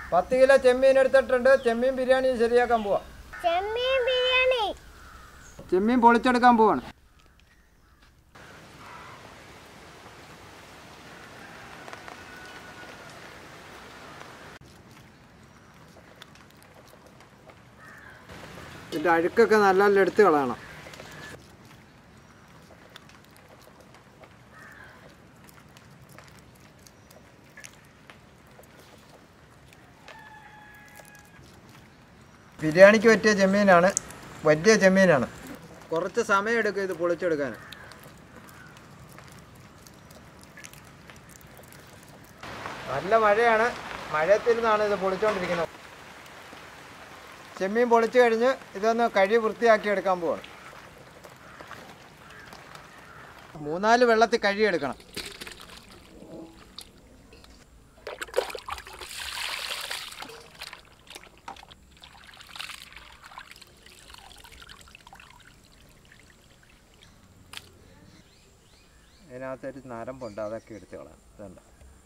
പത്ത് കിലോ ചെമ്മീൻ എടുത്തിട്ടുണ്ട് ചെമ്മീൻ ബിരിയാണി ശരിയാക്കാൻ പോവാം ചെമ്മീൻ ബിരിയാണി ചെമ്മീൻ പൊളിച്ചെടുക്കാൻ പോവാണ് ഇതിൻ്റെ അഴുക്കൊക്കെ നല്ല നല്ല എടുത്ത് കളയണം ബിരിയാണിക്ക് പറ്റിയ ചെമ്മീനാണ് വലിയ ചെമ്മീനാണ് കുറച്ച് സമയം എടുക്കും ഇത് പൊളിച്ചെടുക്കാൻ നല്ല മഴയാണ് മഴയത്തിരുന്നാണ് ഇത് പൊളിച്ചുകൊണ്ടിരിക്കുന്നത് ചെമ്മീൻ പൊളിച്ചു കഴിഞ്ഞ് ഇതൊന്ന് കഴി വൃത്തിയാക്കി എടുക്കാൻ പോവാണ് മൂന്നാല് വെള്ളത്തിൽ കഴുകിയെടുക്കണം ഇതിനകത്തൊരു നരമ്പുണ്ട് അതൊക്കെ എടുത്ത് കളയാം ഇതുണ്ട്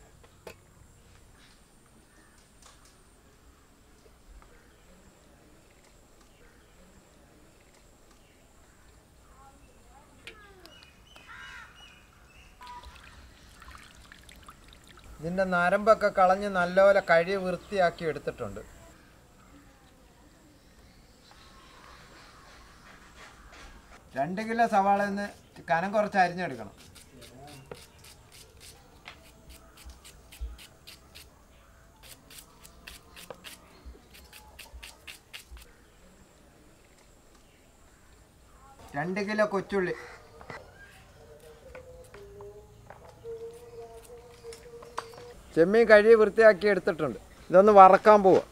ഇതിൻ്റെ നരമ്പൊക്കെ കളഞ്ഞ് നല്ലപോലെ കഴി വൃത്തിയാക്കി എടുത്തിട്ടുണ്ട് രണ്ട് കിലോ സവാള നിന്ന് കനം കുറച്ച് അരിഞ്ഞെടുക്കണം രണ്ട് കിലോ കൊച്ചുള്ളി ചെമ്മീൻ കഴുകി വൃത്തിയാക്കി എടുത്തിട്ടുണ്ട് ഇതൊന്ന് വറക്കാൻ പോവാ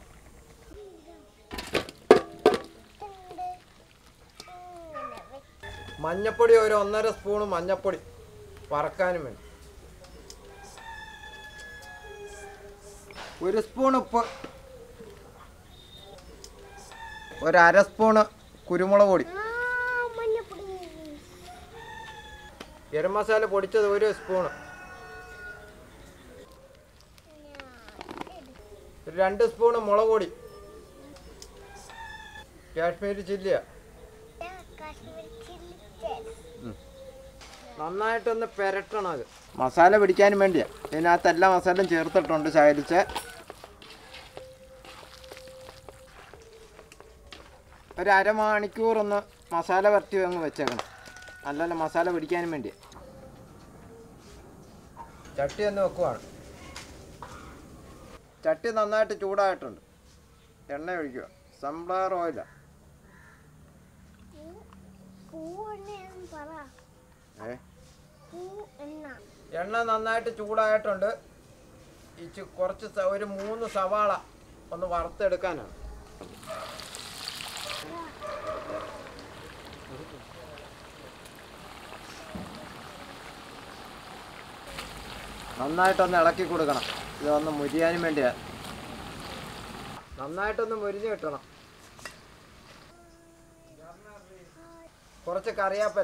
മഞ്ഞപ്പൊടി ഒരു ഒന്നര സ്പൂണ് മഞ്ഞപ്പൊടി വറക്കാനും വേണ്ടി ഒരു സ്പൂൺ ഉപ്പ് ഒരു അര സ്പൂണ് കുരുമുളക് പൊടി ആ മഞ്ഞപ്പൊടി ഗരം മസാല പൊടിച്ചത് ഒരു സ്പൂണ് ഒരു രണ്ട് സ്പൂണ് മുളക് പൊടി കാശ്മീരി ചില്ലിയ കാശ്മീരി ചില്ലി ചിക്കൻ നന്നായിട്ടൊന്ന് പെരട്ടണം അത് മസാല പിടിക്കാനും വേണ്ടിയാ ഇതിനകത്ത് എല്ലാ മസാലയും ചേർത്തിട്ടുണ്ട് ശകലിച്ച് ഒരു അരമണിക്കൂർ ഒന്ന് മസാല വരട്ടി അങ്ങ് വെച്ചേക്കണം നല്ലല്ല മസാല പിടിക്കാനും വേണ്ടിയാ ചട്ടി ഒന്ന് വെക്കുവാണ് ചട്ടി നന്നായിട്ട് ചൂടായിട്ടുണ്ട് എണ്ണ ഒഴിക്കുക സൺഫ്ലവർ ഓയിലാ പൂ എണ്ണ പറ ഏ പൂ എണ്ണ എണ്ണ നന്നായിട്ട് ചൂടായിട്ടുണ്ട് ഈ ചി- കുറച്ച് സ- ഒരു മൂന്ന് സവാള ഒന്ന് വറുത്തെടുക്കാനാണ് നന്നായിട്ടൊന്ന് ഇളക്കി കൊടുക്കണം ഇതൊന്ന് മുരിയാനും വേണ്ടിയാ നന്നായിട്ടൊന്ന് മുരിഞ്ഞ് കിട്ടണം കുറച്ച് കറിയാപ്പല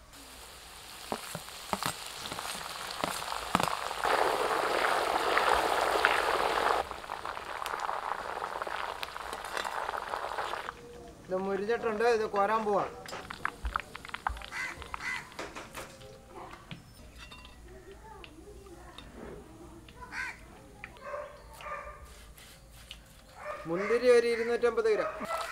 ഇത് മുരിഞ്ഞിട്ടുണ്ട് ഇത് കോരാൻ പോവാണ് മുന്തിരി ഒരു ഇരുന്നൂറ്റമ്പത് ഗ്രാം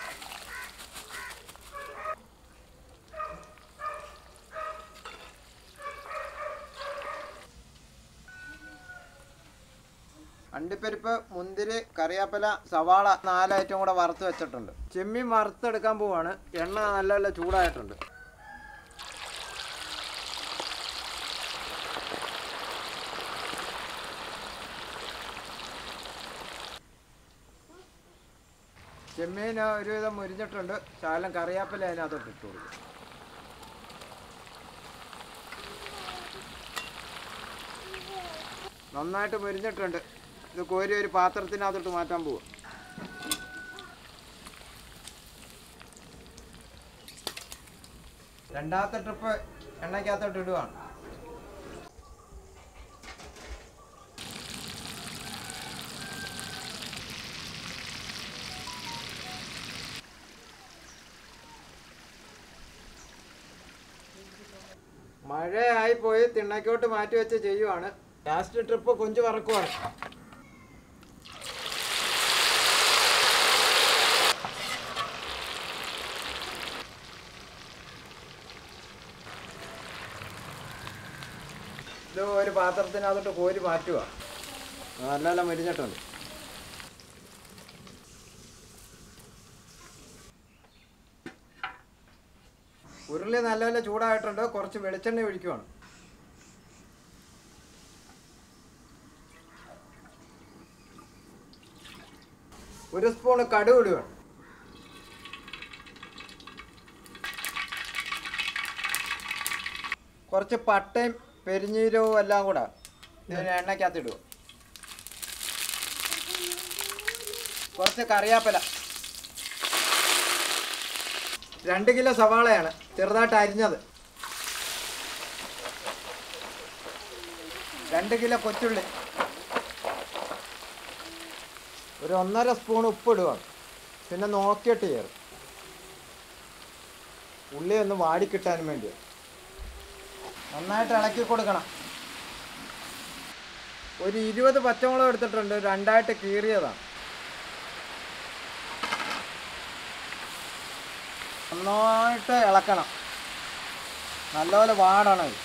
അണ്ടിപ്പരിപ്പ് മുന്തിരി കറിവേപ്പില സവാള നാലായിട്ടും കൂടെ വറുത്ത് വെച്ചിട്ടുണ്ട് ചെമ്മീൻ വറുത്തെടുക്കാൻ പോവാണ് എണ്ണ നല്ല നല്ല ചൂടായിട്ടുണ്ട് ചെമ്മീൻ ഒരുവിധം മുരിഞ്ഞിട്ടുണ്ട് ശാലം കറിവേപ്പില അതിനകത്തോട്ട് ഇട്ട് കൊടുക്കും നന്നായിട്ട് മുരിഞ്ഞിട്ടുണ്ട് ഇത് കോരി ഒരു പാത്രത്തിനകത്തോട്ട് മാറ്റാൻ പോവുക രണ്ടാമത്തെ ട്രിപ്പ് എണ്ണയ്ക്കകത്തോട്ട് ഇടുവാണ് മഴയായി പോയി തിണ്ണയ്ക്കോട്ട് മാറ്റി വെച്ച് ചെയ്യുവാണ് ലാസ്റ്റ് ട്രിപ്പ് കൊഞ്ച് വറക്കുവാണ് ഇത് ഒരു പാത്രത്തിനകത്തോട്ട് കോരി മാറ്റുക നല്ല നല്ല മുരിഞ്ഞിട്ടുണ്ട് ഉരുളി നല്ലപോലെ ചൂടായിട്ടുണ്ട് കുറച്ച് വെളിച്ചെണ്ണ ഒഴിക്കുവാണ് ഒരു സ്പൂണ് കടുക് ഇടുകയാണ് കുറച്ച് പട്ടയും പെരിഞ്ഞീരവും എല്ലാം കൂടെ ഇതിന് എണ്ണയ്ക്കകത്ത് ഇടുക കുറച്ച് കറിയാപ്പല രണ്ട് കിലോ സവാളയാണ് ചെറുതായിട്ട് അരിഞ്ഞത് രണ്ട് കിലോ കൊച്ചുള്ളി ഒരു ഒന്നര സ്പൂൺ ഉപ്പ് ഇടുക പിന്നെ നോക്കിയിട്ട് ചേർക്കും ഉള്ളി ഒന്ന് വാടിക്കിട്ടാൻ വേണ്ടി നന്നായിട്ട് ഇളക്കി കൊടുക്കണം ഒരു ഇരുപത് പച്ചമുളക് എടുത്തിട്ടുണ്ട് രണ്ടായിട്ട് കീറിയതാണ് നന്നായിട്ട് ഇളക്കണം നല്ലപോലെ വാടണം ഇത്.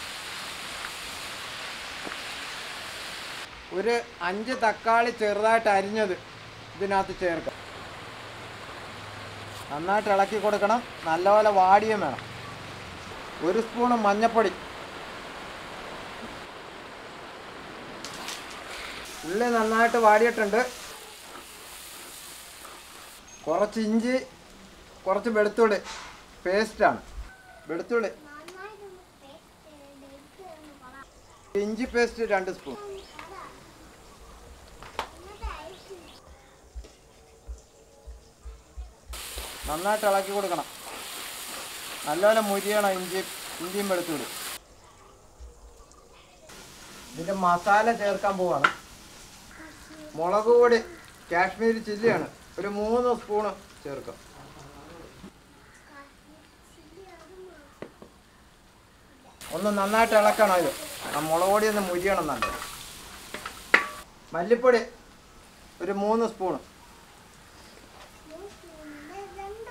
ഒരു അഞ്ച് തക്കാളി ചെറുതായിട്ട് അരിഞ്ഞത് ഇതിനകത്ത് ചേർക്കാം നന്നായിട്ട് ഇളക്കി കൊടുക്കണം നല്ലപോലെ വാടിയും വേണം ഒരു സ്പൂണ് മഞ്ഞൾപ്പൊടി ഉള്ളി നന്നായിട്ട് വാടിയിട്ടുണ്ട് കുറച്ച് ഇഞ്ചി കുറച്ച് വെളുത്തുള്ളി പേസ്റ്റാണ് വെളുത്തുള്ളി നന്നായിട്ടൊന്ന് paste ചെയ്ത് ഇതൊന്ന് പറ. ഇഞ്ചി പേസ്റ്റ് രണ്ട് സ്പൂൺ എന്നിട്ട് അയച്ച് നന്നായിട്ട് ഇളക്കി കൊടുക്കണം നല്ലപോലെ മുരിയണം ഇഞ്ചി ഇഞ്ചിയും വെളുത്തുള്ളി ഇതിൻ്റെ മസാല ചേർക്കാൻ പോവാണ് മുളക് പൊടി കാശ്മീരി ചില്ലിയാണ് ഒരു മൂന്ന് സ്പൂണ് ചേർക്കാം ഒന്ന് നന്നായിട്ട് ഇളക്കണം ഇത് ആ മുളക് പൊടി ഒന്ന് മുരിയണം നല്ല മല്ലിപ്പൊടി ഒരു മൂന്ന് സ്പൂണ് മൂന്ന് രണ്ട്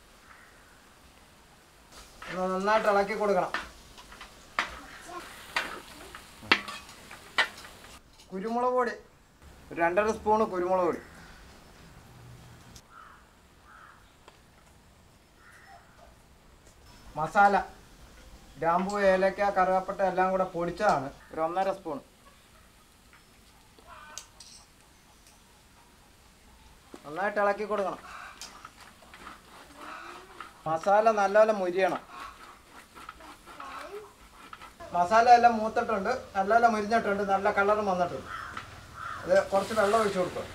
ഒന്ന് നന്നായിട്ട് ഇളക്കി കൊടുക്കണം കുരുമുളക് പൊടി ഒരു രണ്ടര സ്പൂണ് കുരുമുളക് പൊടി മസാല ഗ്രാമ്പൂ ഏലക്ക കറുകപ്പട്ട എല്ലാം കൂടെ പൊടിച്ചതാണ് ഒരു ഒന്നര സ്പൂൺ നന്നായിട്ട് ഇളക്കി കൊടുക്കണം മസാല നല്ലപോലെ മുരിയണം മസാല എല്ലാം മൂത്തിട്ടുണ്ട് നല്ലപോലെ മുരിഞ്ഞിട്ടുണ്ട് നല്ല കളറും വന്നിട്ടുണ്ട് ഇത് കുറച്ച് വെള്ളം ഒഴിച്ചു കൊടുക്കുക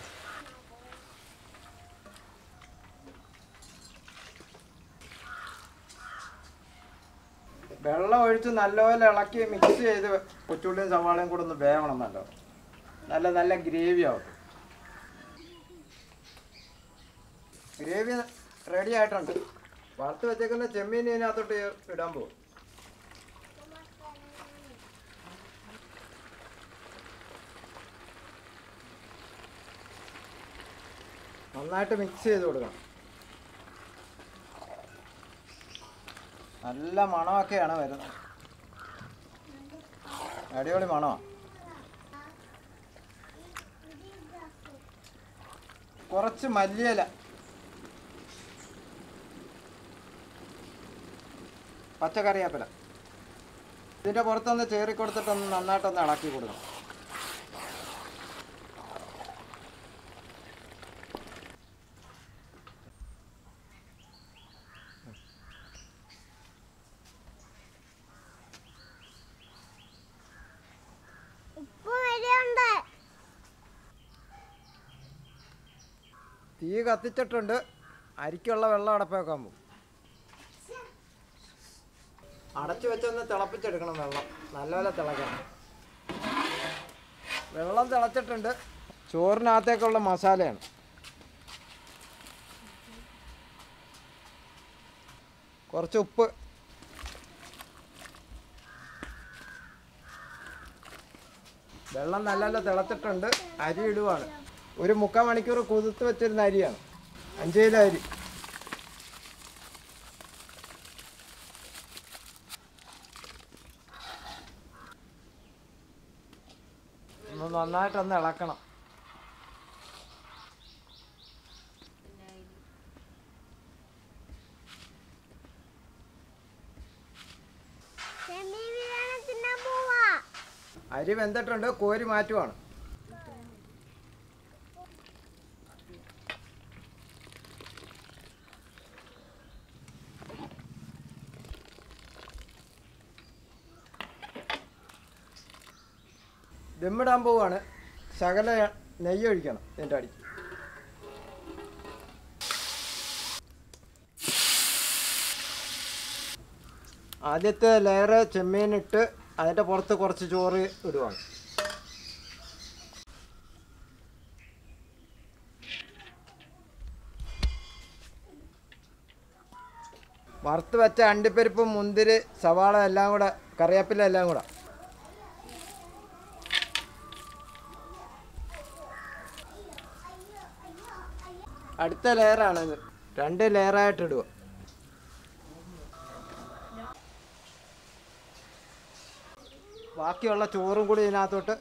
വെള്ളം ഒഴിച്ച് നല്ലപോലെ ഇളക്കി മിക്സ് ചെയ്ത് കൊച്ചുള്ളിയും സവാളയും കൂടെ ഒന്ന് വേവണം നല്ല നല്ല നല്ല ഗ്രേവി ആവും ഗ്രേവി റെഡി ആയിട്ടുണ്ട് വറുത്ത് വെച്ചേക്കുന്ന ചെമ്മീൻ ഇതിനകത്തോട്ട് ഇടാൻ പോകും നന്നായിട്ട് മിക്സ് ചെയ്ത് കൊടുക്കണം നല്ല മണമൊക്കെയാണ് വരുന്നത് അടിപൊളി മണമാണ് കുറച്ച് മല്ലിയില പച്ചക്കറിയാപ്പില ഇതിൻ്റെ പുറത്തൊന്ന് ചേറി കൊടുത്തിട്ടൊന്ന് നന്നായിട്ടൊന്ന് ഇളക്കി കൊടുക്കണം ഉപ്പ് വരെയുണ്ട് തീ കത്തിച്ചിട്ടുണ്ട് അരിക്കുള്ള വെള്ളം അടപ്പ് വെക്കാൻ പോകും അടച്ചു വെച്ചൊന്ന് തിളപ്പിച്ചെടുക്കണം വെള്ളം നല്ലപോലെ തിളക്കണം വെള്ളം തിളച്ചിട്ടുണ്ട് ചോറിനകത്തേക്കുള്ള മസാലയാണ് കുറച്ച് ഉപ്പ് വെള്ളം നല്ല നല്ല തിളച്ചിട്ടുണ്ട് അരി ഇടുവാണ് ഒരു മുക്കാൽ മണിക്കൂർ കുതിർത്ത് വെച്ചിരുന്ന അരിയാണ് അഞ്ച് കിലോ അരി ഒന്ന് നന്നായിട്ടൊന്ന് ഇളക്കണം ചെമ്മീൻ ബിരിയാണി തിന്നാൻ പോവാ അരി വെന്തിട്ടുണ്ട് കോരി മാറ്റുവാണ് ദമ്മിടാൻ പോവാണ് ശകല നെയ്യ് ഒഴിക്കണം എൻ്റെ അടി ആദ്യത്തെ ലെയർ ചെമ്മീനിട്ട് അതിൻ്റെ പുറത്ത് കുറച്ച് ചോറ് ഇടുവാണ് വറുത്ത് വെച്ച അണ്ടിപ്പരിപ്പും മുന്തിരി സവാള എല്ലാം കൂടെ കറിവേപ്പില എല്ലാം കൂടെ അടുത്ത ലെയറാണ് ഇത് രണ്ട് ലെയറായിട്ട് ഇടുക ബാക്കിയുള്ള ചോറും കൂടി ഇതിനകത്തോട്ട്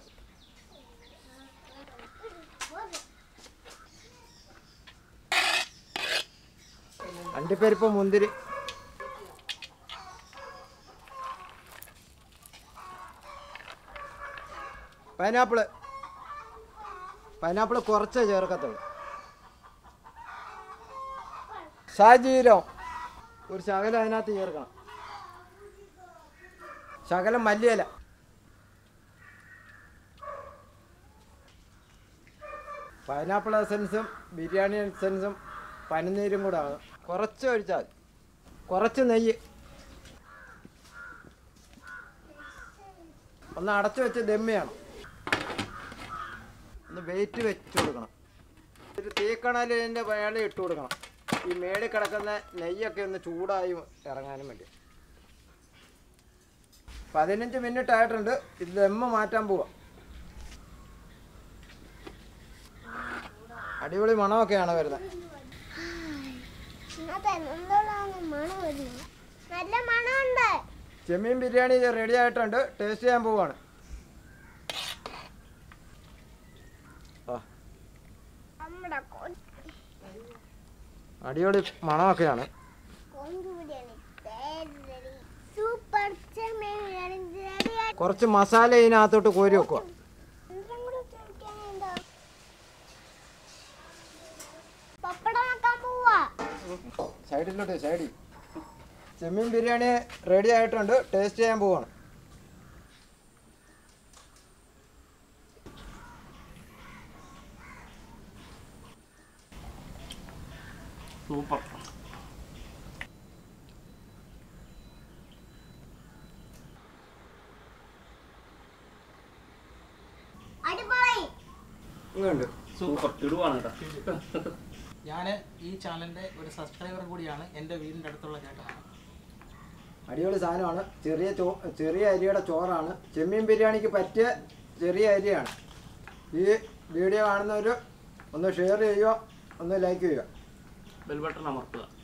അണ്ടിപ്പരിപ്പ് മുന്തിരി പൈനാപ്പിള് പൈനാപ്പിള് കുറച്ചേ ചേർക്കത്തുള്ളൂ സാജീരം ഒരു ശകലം അതിനകത്ത് ചേർക്കണം ശകലം മല്ലിയില പൈനാപ്പിൾ എസൻസും ബിരിയാണി എസൻസും പനിനീരും കൂടെ ആണ് കുറച്ച് ഒഴിച്ചാൽ മതി. കുറച്ച് നെയ്യ് ഒന്ന് അടച്ചു വെച്ച് ദമ്മ് ചെയ്യണം ഒന്ന് വെയിറ്റ് വെച്ച് കൊടുക്കണം ഒരു തീക്കണലിൻ്റെ മേളിൽ ഇട്ട് കൊടുക്കണം ഈ മേളിൽ കിടക്കുന്ന നെയ്യൊക്കെ ഒന്ന് ചൂടായി ഇറങ്ങാനും വേണ്ടി പതിനഞ്ച് മിനിറ്റ് ആയിട്ടുണ്ട് ഇത് ദമ്മ് മാറ്റാൻ പോവാം അടിപൊളി മണമൊക്കെയാണ് വരുന്നത് ഇന്നത്തെ എന്തുകൊണ്ടാണ് മണം വരുന്നത് നല്ല മണമുണ്ട് ചെമ്മീൻ ബിരിയാണി റെഡി ആയിട്ടുണ്ട് ടേസ്റ്റ് ചെയ്യാൻ പോവാണ് ആ, നമ്മുടെ അടിപൊളി മണമൊക്കെയാണ് കൊഞ്ചു ബിരിയാണി ready. സൂപ്പർ ചെമ്മീൻ ബിരിയാണി ready. കുറച്ച് മസാല ഇതിനകത്തോട്ട് കോരി വെക്കുക ഇതും കൂടെ കഴിക്കാനുണ്ടോ? പപ്പടം വെക്കാൻ പോവാ സൈഡിലോട്ട് സൈഡിൽ ചെമ്മീൻ ബിരിയാണി റെഡി ആയിട്ടുണ്ട് ടേസ്റ്റ് ചെയ്യാൻ പോവാണ് സൂപ്പർ അടിപൊളി ഇങ്ങുണ്ട് സൂപ്പർ കിടുവാണ് കേട്ടോ ഞാൻ ഈ ചാനലിൻ്റെ ഒരു സബ്സ്ക്രൈബർ കൂടിയാണ് എൻ്റെ വീടിൻ്റെ അടുത്തുള്ള ചേട്ടനാണ് അടിപൊളി സാധനമാണ് ചെറിയ ചോ ചെറിയ അരിയുടെ ചോറാണ് ചെമ്മീൻ ബിരിയാണിക്ക് പറ്റിയ ചെറിയ അരിയാണ് ഈ വീഡിയോ കാണുന്നവർ ഒന്ന് ഷെയർ ചെയ്യുക ഒന്ന് ലൈക്ക് ചെയ്യുക ബെൽ ബട്ടൺ അമർത്തുക